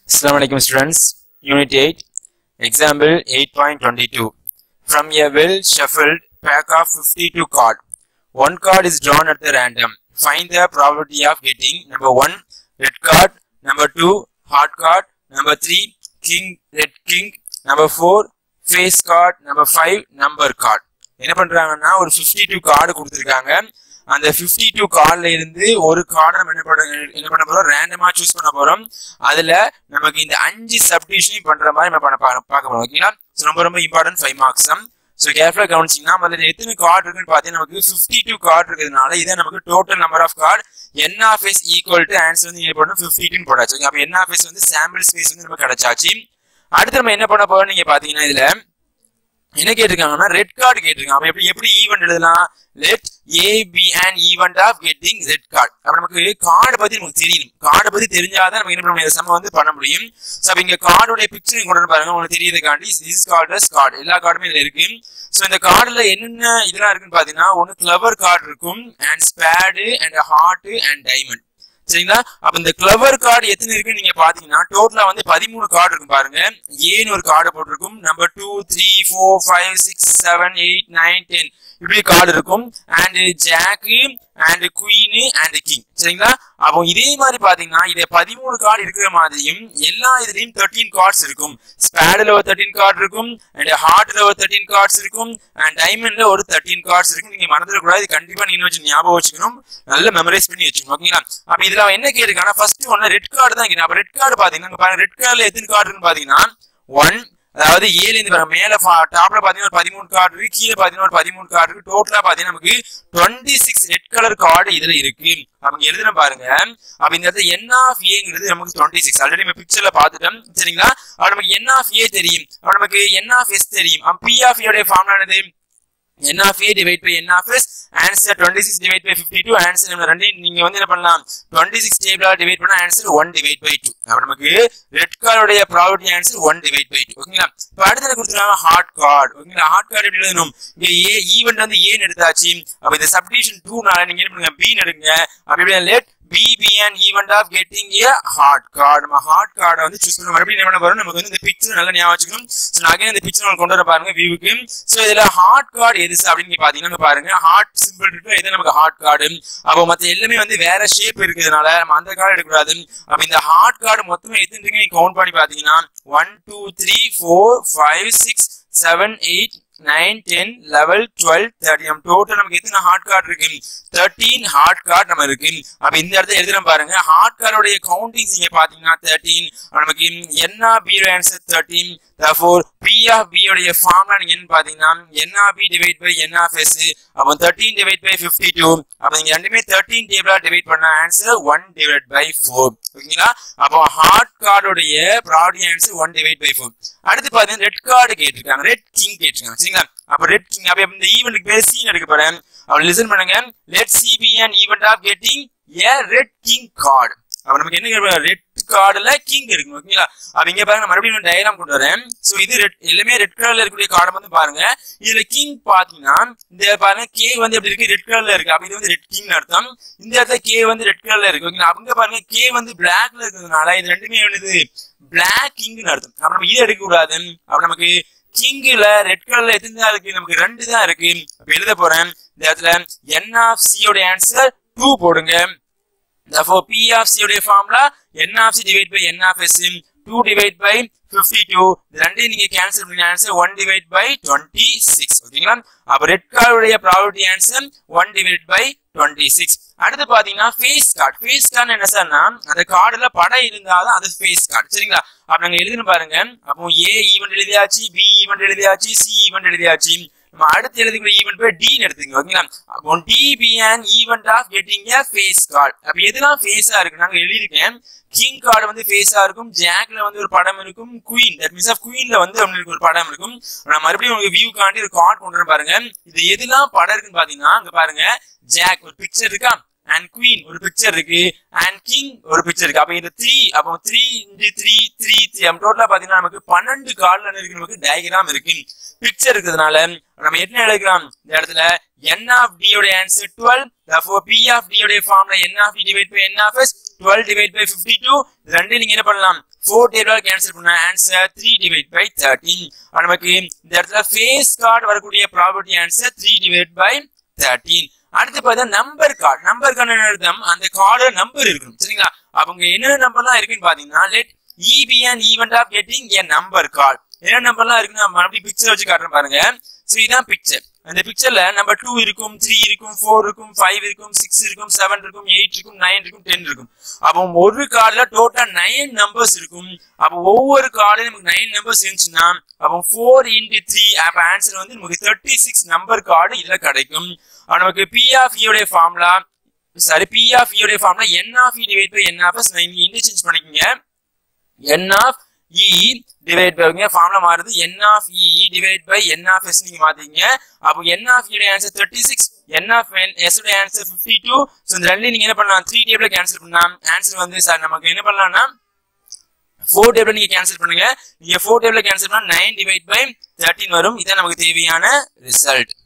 Assalamu alaikum students. Unit 8. Example 8.22. From a well shuffled pack of 52 card, one card is drawn at the random. Find the probability of getting number 1 red card, number 2 heart card, number 3 king red king, number 4 face card, number 5 number card. என்ன பண்றாங்கன்னா ஒரு 52 card கொடுத்துருக்காங்க அந்த 52 two கார்டுல இருந்து ஒரு கார்டை நம்ம என்ன பண்ண என்ன பண்ண போறோம் ரேண்டமா சூஸ் பண்ண போறோம் அதுல நமக்கு இந்த அஞ்சு சப்டிஷனையும் பண்ற மாதிரி நம்ம பண்ண பா- பார்க்க போறோம் ஓகேங்களா So, ரொம்ப ரொம்ப இம்பார்ட்டன்ட் ஃபைவ் மார்க்ஸ் ஸோ கேர்ஃபுல்லா கவனிச்சிங்கன்னா முதல்ல எத்தனை கார்டு இருக்குன்னு பார்த்தீங்கன்னா நமக்கு ஃபிஃப்டி டூ கார்டு இருக்கிறதுனால இதை நமக்கு total number of card N of S equal to answer வந்து என்ன பண்ணணும் ஃபிஃப்டி டூன்னு போடாச்சு அப்போ என் ஆஃப் எஸ் வந்து சாம்பிள் ஸ்பேஸ் வந்து நமக்கு கிடைச்சாச்சு அடுத்து நம்ம என்ன பண்ண போறோம் நீங்க பாத்தீங்கன்னா இதுல என்ன கேட்டிருக்காங்கன்னா ரெட் கார்டு கேட்டிருக்காங்க அப்ப எப்படி எப்படி ஈவெண்ட் எழுதலாம் let A be and event of getting red card அப்ப நமக்கு கார்டு பத்தி நமக்கு தெரியணும் கார்டு பத்தி தெரிஞ்சாதான் நம்ம என்ன பண்ண முடியும் சம வந்து பண்ண முடியும் சோ அப்ப இங்க கார்டுடைய பிக்சர் கொண்டு வந்து பாருங்க உங்களுக்கு தெரியறதுக்காண்டி திஸ் கார்டு கார்டு எல்லா கார்டுமே இதுல இருக்கு சோ இந்த கார்டுல என்னென்ன இதெல்லாம் இருக்குன்னு பாத்தீங்கன்னா ஒன்னு கிளவர் கார்டு இருக்கும் and spade and heart and diamond சரிங்களா அப்ப இந்த கிளவர் கார்டு எத்தனை இருக்குன்னு நீங்க பாத்தீங்கன்னா டோட்டலா வந்து பதிமூணு கார்டு இருக்கும் பாருங்க ஏன்னு ஒரு கார்டு போட்டிருக்கும் number two three four five six seven eight nine ten இப்படி கார்டு இருக்கும் and jack and queen and king சரிங்களா அப்போ இதே மாதிரி பாத்தீங்கன்னா இது பதிமூணு கார்டு இருக்கிற மாதிரியும் எல்லா இதுலயும் தேர்ட்டீன் கார்ட்ஸ் இருக்கும் ஸ்பேடுல ஒரு தேர்ட்டீன் கார்டு இருக்கும் அண்ட் ஹார்ட்ல ஒரு தேர்ட்டீன் கார்ட்ஸ் இருக்கும் அண்ட் டைமண்ட்ல ஒரு தேர்ட்டீன் கார்ட்ஸ் இருக்கும் நீங்க மனதில் கூட இது கண்டிப்பா நீங்க வச்சு ஞாபகம் வச்சுக்கணும் நல்ல மெமரைஸ் பண்ணி வச்சுக்கணும் ஓகேங்களா அப்ப இதுல அவன் என்ன கேட்டிருக்கானா ஃபர்ஸ்ட் ஒன்னு ரெட் கார்டு தான் கேட்கிறேன் அப்ப ரெட் கார்டு பாத்தீங்கன்னா இங்க பாருங்க ரெட் கார்டுல எத்தனை கார்டு இருக்குன்னு பாத்தீங்கன்னா ஒன் அதாவது ஏழு இருந்து பாருங்க மேல டாப்ல பாத்தீங்கன்னா ஒரு பதிமூணு கார்டு இருக்கு கீழே பாத்தீங்கன்னா ஒரு பதிமூணு கார்டு இருக்கு டோட்டலா பாத்தீங்கன்னா நமக்கு twenty six red colour card இதுல இருக்கு அவங்க எழுதுன பாருங்க அப்ப இந்த இடத்துல என் ஆஃப் ஏங்கிறது நமக்கு டுவெண்ட்டி சிக்ஸ் ஆல்ரெடி நம்ம பிக்சர்ல பாத்துட்டோம் சரிங்களா அப்ப நமக்கு என் ஆஃப் ஏ தெரியும் அப்ப நமக்கு என் ஆஃப் எஸ் தெரியும் அப்ப பி ஆஃப் ஏடைய ஃபார்முலா என்னது n of a divide by n of s answer 26 divide by 52 answer நம்ம ரெண்டு நீங்க வந்து என்ன பண்ணலாம் 26 டேபிளா டிவைட் பண்ணா ஆன்சர் 1 divide by 2 அப்ப நமக்கு ரெட் கார்டுடைய ப்ராபபிலிட்டி ஆன்சர் 1 divide by 2 ஓகேங்களா இப்ப அடுத்து கொடுத்துருக்காங்க ஹார்ட் கார்டு ஓகேங்களா ஹார்ட் கார்டு எப்படி எழுதணும் இங்க ஏ ஈவென்ட் வந்து ஏ எடுத்தாச்சு அப்ப இந்த சப்டிஷன் 2 நால நீங்க என்ன பண்ணுங்க பி எடுங்க அப்ப எப்படி let B be and event of getting a heart card நம்ம ஹார்ட் கார்டை வந்து சூஸ் பண்ண மறுபடியும் என்ன பண்ண போறோம் நமக்கு வந்து இந்த பிக்சர் நல்லா ஞாபகம் வச்சுக்கணும் ஸோ நான் again இந்த பிக்சர் உங்களுக்கு கொண்டு வர பாருங்க வியூக்கு ஸோ இதுல ஹார்ட் கார்டு எது அப்படின்னு நீங்க பாத்தீங்கன்னா இங்க பாருங்க ஹார்ட் சிம்பிள் இருக்கு இது நமக்கு ஹார்ட் கார்டு அப்போ மத்த எல்லாமே வந்து வேற ஷேப் இருக்கிறதுனால நம்ம அந்த கார்டு எடுக்கக்கூடாது அப்ப இந்த ஹார்ட் கார்டு மொத்தமா எத்தனை இருக்கு நீங்க கவுண்ட் பண்ணி பாத்தீங்கன்னா one two three four five six seven eight nine ten eleven twelve thirty நம்ம டோட்டல் நமக்கு எத்தனை ஹார்ட் கார்டு இருக்கு தேர்ட்டீன் ஹார்ட் கார்டு நம்ம இருக்கு அப்ப இந்த இடத்துல எழுதுறோம் பாருங்க ஹார்ட் கார்டோடைய கவுண்டிங் நீங்க பாத்தீங்கன்னா தேர்ட்டீன் நமக்கு என்ன B answer thirteen therefore p of b உடைய ஃபார்முலா நீங்க என்ன பாத்தீங்கன்னா n of b divide by n of s அப்போ 13 டிவைட் பை 52 அப்ப நீங்க ரெண்டுமே 13 டேபிளா டிவைட் பண்ண ஆன்சர் 1 டிவைட் பை 4 ஓகேங்களா அப்போ ஹார்ட் கார்டுடைய ப்ராபபிலிட்டி ஆன்சர் 1 டிவைட் பை 4 அடுத்து பாத்தீங்கன்னா ரெட் கார்டு கேட்டிருக்காங்க ரெட் கிங் கேட்டிருக்காங்க சரிங்களா அப்ப ரெட் கிங் அப்ப இந்த ஈவென்ட்க்கு பேர் சீன் எடுக்க போறேன் அப்ப லிசன் பண்ணுங்க let C be an event of getting a red king card அப்ப நமக்கு என்ன ரெட் கார்டுல கிங் இருக்கு ஓகேங்களா அப்ப இங்க பாருங்க மறுபடியும் டயக்ராம் கொண்டு வரேன் சோ இது ரெட் எல்லாமே ரெட் கலர்ல இருக்கக்கூடிய கார்டு வந்து பாருங்க இதுல கிங் பாத்தீங்கன்னா இந்த பாருங்க கே வந்து எப்படி இருக்கு ரெட் கலர்ல இருக்கு அப்ப இது வந்து ரெட் கிங் அர்த்தம் இந்த இடத்துல கே வந்து ரெட் கலர்ல இருக்கு ஓகேங்களா அவங்க பாருங்க கே வந்து பிளாக்ல இருக்கிறதுனால இது ரெண்டுமே என்னது பிளாக் கிங்னு அர்த்தம் அப்ப நம்ம இது எடுக்க கூடாது அப்ப நமக்கு கிங்ல ரெட் கலர்ல எத்தனை தான் இருக்கு நமக்கு ரெண்டு தான் இருக்கு அப்ப எழுத போறேன் இந்த இடத்துல என் ஆஃப் சி உடைய ஆன்சர் டூ போடுங்க therefore p of c உடைய formula n of c divide by n of s 2 divide by 52 இது ரெண்டையும் நீங்க கேன்சல் பண்ணி ஆன்சர் 1 divide by 26 ஓகேங்களா அப்ப ரெட் கார்டுடைய ப்ராபபிலிட்டி ஆன்சர் 1 divide by 26 அடுத்து பாத்தீங்கன்னா ஃபேஸ் கார்டு ஃபேஸ் கார்டு என்ன சார்னா அந்த கார்டுல படம் இருந்தாதான் அது ஃபேஸ் கார்டு சரிங்களா அப்ப நாங்க எழுதுன்னு பாருங்க அப்போ ஏ ஈவெண்ட் எழுதியாச்சு பி ஈவெண்ட் எழுதியாச்சு சி ஈவெண்ட் எழுதியாச்சு நம்ம அடுத்து எழுதிக்கூடிய ஈவெண்ட் போய் டி எடுத்துங்க ஓகேங்களா அப்போ D be an event of getting a face card அப்ப எதெல்லாம் ஃபேஸா இருக்கு நாங்க எழுதியிருக்கேன் கிங் கார்டு வந்து ஃபேஸா இருக்கும் ஜாக்ல வந்து ஒரு படம் இருக்கும் குயின் தட் மீன்ஸ் ஆஃப் குயின்ல வந்து உங்களுக்கு ஒரு படம் இருக்கும் நான் மறுபடியும் உங்களுக்கு வியூ காண்டி ஒரு கார்டு கொண்டு வரேன் பாருங்க இது எதெல்லாம் படம் இருக்குன்னு பாத்தீங்கன்னா அங்க பாருங்க ஜாக் ஒரு பிக்சர் இருக்கா அண்ட் குவீன் ஒரு பிக்சர் இருக்கு அண்ட் கிங் ஒரு பிக்சர் இருக்கு அப்ப இந்த த்ரீ அப்போ three into three three three டோட்டலா பாத்தீங்கன்னா நமக்கு பன்னெண்டு கார்டுல இருக்கு நமக்கு டயக்ராம் இருக்கு பிக்சர் இருக்கிறதுனால நம்ம என்ன எழுதலாம் இந்த இடத்துல n of d உடைய answer 12 therefore p of d உடைய formula n of d divided by n of s 12 divided by 52 இது ரெண்டு நீங்க என்ன பண்ணலாம் 4 டேபிளால கேன்சல் பண்ணா ஆன்சர் 3 divided by 13 அப்ப நமக்கு இந்த இடத்துல ஃபேஸ் கார்டு வரக்கூடிய ப்ராபர்ட்டி ஆன்சர் 3 divided by 13 அடுத்து பார்த்தா நம்பர் கார்டு நம்பர் கார்டு அர்த்தம் அந்த கார்டு நம்பர் இருக்கணும் சரிங்களா அவங்க என்னென்ன நம்பர்லாம் இருக்குன்னு பாத்தீங்கன்னா let E be an event of getting a number card என்ன நம்பர்லாம் இருக்குன்னு நான் மறுபடியும் பிக்சர் வச்சு காட்டுறேன் பாருங்க சோ இதான் பிக்சர் அந்த பிக்சர்ல நம்பர் டூ இருக்கும் த்ரீ இருக்கும் ஃபோர் இருக்கும் ஃபைவ் இருக்கும் சிக்ஸ் இருக்கும் செவன் இருக்கும் எயிட் இருக்கும் நைன் இருக்கும் டென் இருக்கும் அப்போ ஒரு கார்டுல டோட்டல் நைன் நம்பர்ஸ் இருக்கும் அப்போ ஒவ்வொரு கார்டுல நமக்கு நைன் நம்பர்ஸ் இருந்துச்சுன்னா அப்போ ஃபோர் இன்டு த்ரீ அப்ப ஆன்சர் வந்து நமக்கு தேர்ட்டி சிக்ஸ் நம்பர் கார்டு இதுல கிடைக்கும் அப்ப நமக்கு பி ஆஃப் உடைய ஃபார்முலா சாரி பி ஆஃப் உடைய formula N of E divide by N of S நீங்க இன்டர்சேஞ்ச் பண்ணிக்கோங்க N of E divide by formula மாறுது N of E divide by N of S நீங்க மாத்தீங்க அப்போ என் ஆஃப் உடைய answer thirty six N of S உடைய answer fifty two so இந்த ரெண்டு நீங்க என்ன பண்ணலாம் த்ரீ டேபிள் கேன்சல் பண்ணலாம் ஆன்சர் வந்து சார் நமக்கு என்ன பண்ணலாம்னா ஃபோர் டேபிள் நீங்க கேன்சல் பண்ணுங்க நீங்க ஃபோர் டேபிள் கேன்சல் பண்ணா நைன் டிவைட் பை தேர்ட்டின் வரும் இதான் நமக்கு தேவையான ரிசல்ட்